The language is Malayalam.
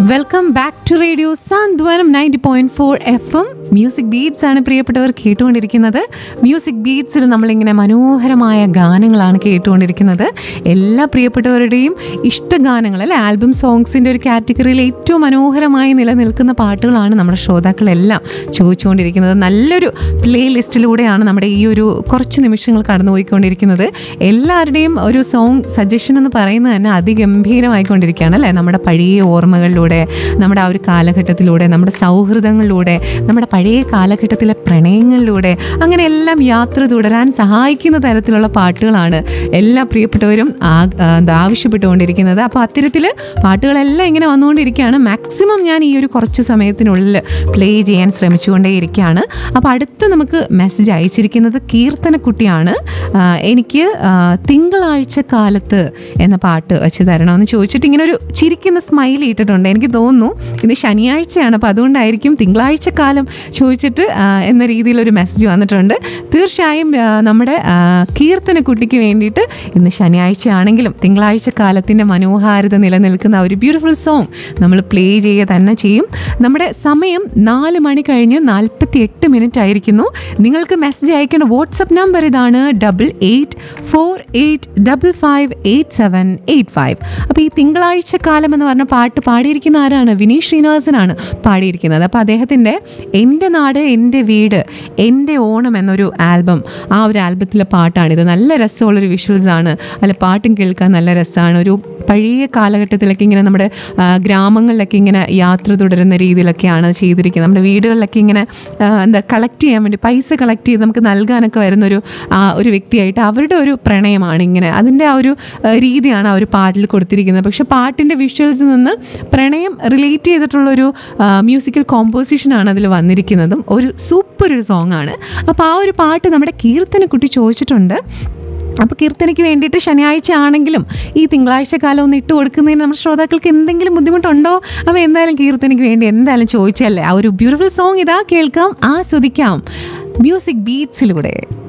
welcome back to radio Santhwanam ninety point four F M music beats ആണ് പ്രിയപ്പെട്ടവർ കേട്ടുകൊണ്ടിരിക്കുന്നത് മ്യൂസിക് ബീറ്റ്സിൽ നമ്മളിങ്ങനെ മനോഹരമായ ഗാനങ്ങളാണ് കേട്ടുകൊണ്ടിരിക്കുന്നത് എല്ലാ പ്രിയപ്പെട്ടവരുടെയും ഇഷ്ടഗാനങ്ങൾ അല്ലെ ആൽബം സോങ്സിൻ്റെ ഒരു കാറ്റഗറിയിൽ ഏറ്റവും മനോഹരമായി നിലനിൽക്കുന്ന പാട്ടുകളാണ് നമ്മുടെ ശ്രോതാക്കളെല്ലാം ചോദിച്ചുകൊണ്ടിരിക്കുന്നത് നല്ലൊരു പ്ലേ ലിസ്റ്റിലൂടെയാണ് നമ്മുടെ ഈ ഒരു കുറച്ച് നിമിഷങ്ങൾ കടന്നുപോയിക്കൊണ്ടിരിക്കുന്നത് എല്ലാവരുടെയും ഒരു സോങ് സജഷൻ എന്ന് പറയുന്നത് തന്നെ അതിഗംഭീരമായിക്കൊണ്ടിരിക്കുകയാണ് അല്ലേ നമ്മുടെ പഴയ ഓർമ്മകളിലൂടെ നമ്മുടെ ആ ഒരു കാലഘട്ടത്തിലൂടെ നമ്മുടെ സൗഹൃദങ്ങളിലൂടെ നമ്മുടെ പഴയ കാലഘട്ടത്തിലെ പ്രണയങ്ങളിലൂടെ അങ്ങനെ എല്ലാം യാത്ര തുടരാൻ സഹായിക്കുന്ന തരത്തിലുള്ള പാട്ടുകളാണ് എല്ലാ പ്രിയപ്പെട്ടവരും ആ- ആ, എന്താ ആവശ്യപ്പെട്ടുകൊണ്ടിരിക്കുന്നത് അപ്പോൾ അത്തരത്തിൽ പാട്ടുകളെല്ലാം ഇങ്ങനെ വന്നുകൊണ്ടിരിക്കുകയാണ് മാക്സിമം ഞാൻ ഈ ഒരു കുറച്ച് സമയത്തിനുള്ളിൽ പ്ലേ ചെയ്യാൻ ശ്രമിച്ചുകൊണ്ടേയിരിക്കുകയാണ് അപ്പോൾ അടുത്ത് നമുക്ക് മെസ്സേജ് അയച്ചിരിക്കുന്നത് കീർത്തനക്കുട്ടിയാണ് ആ, എനിക്ക് ആ, തിങ്കളാഴ്ച കാലത്ത് എന്ന പാട്ട് വെച്ച് തരണമെന്ന് ചോദിച്ചിട്ട് ഇങ്ങനെ ഒരു ചിരിക്കുന്ന സ്മൈൽ ഇട്ടിട്ടുണ്ട് എനിക്ക് തോന്നുന്നു ഇന്ന് ശനിയാഴ്ചയാണ് അപ്പോൾ അതുകൊണ്ടായിരിക്കും തിങ്കളാഴ്ച കാലം ചോദിച്ചിട്ട് ആ, എന്ന രീതിയിലൊരു മെസ്സേജ് വന്നിട്ടുണ്ട് തീർച്ചയായും ആ, നമ്മുടെ ആ, കീർത്തനക്കുട്ടിക്ക് വേണ്ടിയിട്ട് ഇന്ന് ശനിയാഴ്ച ആണെങ്കിലും തിങ്കളാഴ്ച കാലത്തിൻ്റെ മനോഹാരിത നിലനിൽക്കുന്ന ആ ഒരു ബ്യൂട്ടിഫുൾ സോങ് നമ്മൾ പ്ലേ ചെയ്യുക തന്നെ ചെയ്യും നമ്മുടെ സമയം നാല് മണി കഴിഞ്ഞ് നാൽപ്പത്തി എട്ട് മിനിറ്റ് ആയിരിക്കുന്നു നിങ്ങൾക്ക് മെസ്സേജ് അയക്കേണ്ട വാട്സപ്പ് നമ്പർ ഇതാണ് double eight four eight double five eight seven eight five അപ്പോൾ ഈ തിങ്കളാഴ്ച കാലം എന്ന് പറഞ്ഞ പാട്ട് പാടിയിരിക്കുന്ന ആരാണ് വിനീത് ശ്രീനിവാസനാണ് പാടിയിരിക്കുന്നത് അപ്പോൾ അദ്ദേഹത്തിൻ്റെ എൻ്റെ നാട് എൻ്റെ വീട് എൻ്റെ ഓണം എന്നൊരു ആൽബം ആ ഒരു ആൽബത്തിലെ പാട്ടാണിത് നല്ല രസമുള്ളൊരു വിഷ്വൽസ് ആണ് അല്ല പാട്ടും കേൾക്കാൻ നല്ല രസമാണ് ഒരു പഴയ കാലഘട്ടത്തിലൊക്കെ ഇങ്ങനെ നമ്മുടെ ആ, ഗ്രാമങ്ങളിലൊക്കെ ഇങ്ങനെ യാത്ര തുടരുന്ന രീതിയിലൊക്കെയാണ് ചെയ്തിരിക്കുന്നത് നമ്മുടെ വീടുകളിലൊക്കെ ഇങ്ങനെ ആ, എന്താ കളക്ട് ചെയ്യാൻ വേണ്ടി പൈസ കളക്ട് ചെയ്ത് നമുക്ക് നൽകാനൊക്കെ വരുന്നൊരു ആ, ഒരു വ്യക്തിയായിട്ട് അവരുടെ ഒരു പ്രണയമാണ് ഇങ്ങനെ അതിൻ്റെ ആ ഒരു ആ, രീതിയാണ് ആ ഒരു പാട്ടിൽ കൊടുത്തിരിക്കുന്നത് പക്ഷെ പാട്ടിൻ്റെ വിഷ്വൽസിൽ നിന്ന് പ്രണയം റിലേറ്റ് ചെയ്തിട്ടുള്ളൊരു മ്യൂസിക്കൽ കോമ്പോസിഷനാണ് അതിൽ വന്നിരിക്കുന്നതും ഒരു സൂപ്പർ ഒരു സോങ് ആണ് അപ്പോൾ ആ ഒരു പാട്ട് നമ്മുടെ കീർത്തനക്കുട്ടി ചോദിച്ചിട്ടുണ്ട് അപ്പോൾ കീർത്തനയ്ക്ക് വേണ്ടിയിട്ട് ശനിയാഴ്ച ആണെങ്കിലും ഈ തിങ്കളാഴ്ച കാലം ഒന്ന് ഇട്ട് കൊടുക്കുന്നതിന് നമ്മുടെ ശ്രോതാക്കൾക്ക് എന്തെങ്കിലും ബുദ്ധിമുട്ടുണ്ടോ അപ്പോൾ എന്തായാലും കീർത്തനയ്ക്ക് വേണ്ടി എന്തായാലും ചോദിച്ചല്ലേ ആ ഒരു ബ്യൂട്ടിഫുൾ സോങ് ഇതാ കേൾക്കാം ആസ്വദിക്കാം മ്യൂസിക് ബീറ്റ്സിലൂടെ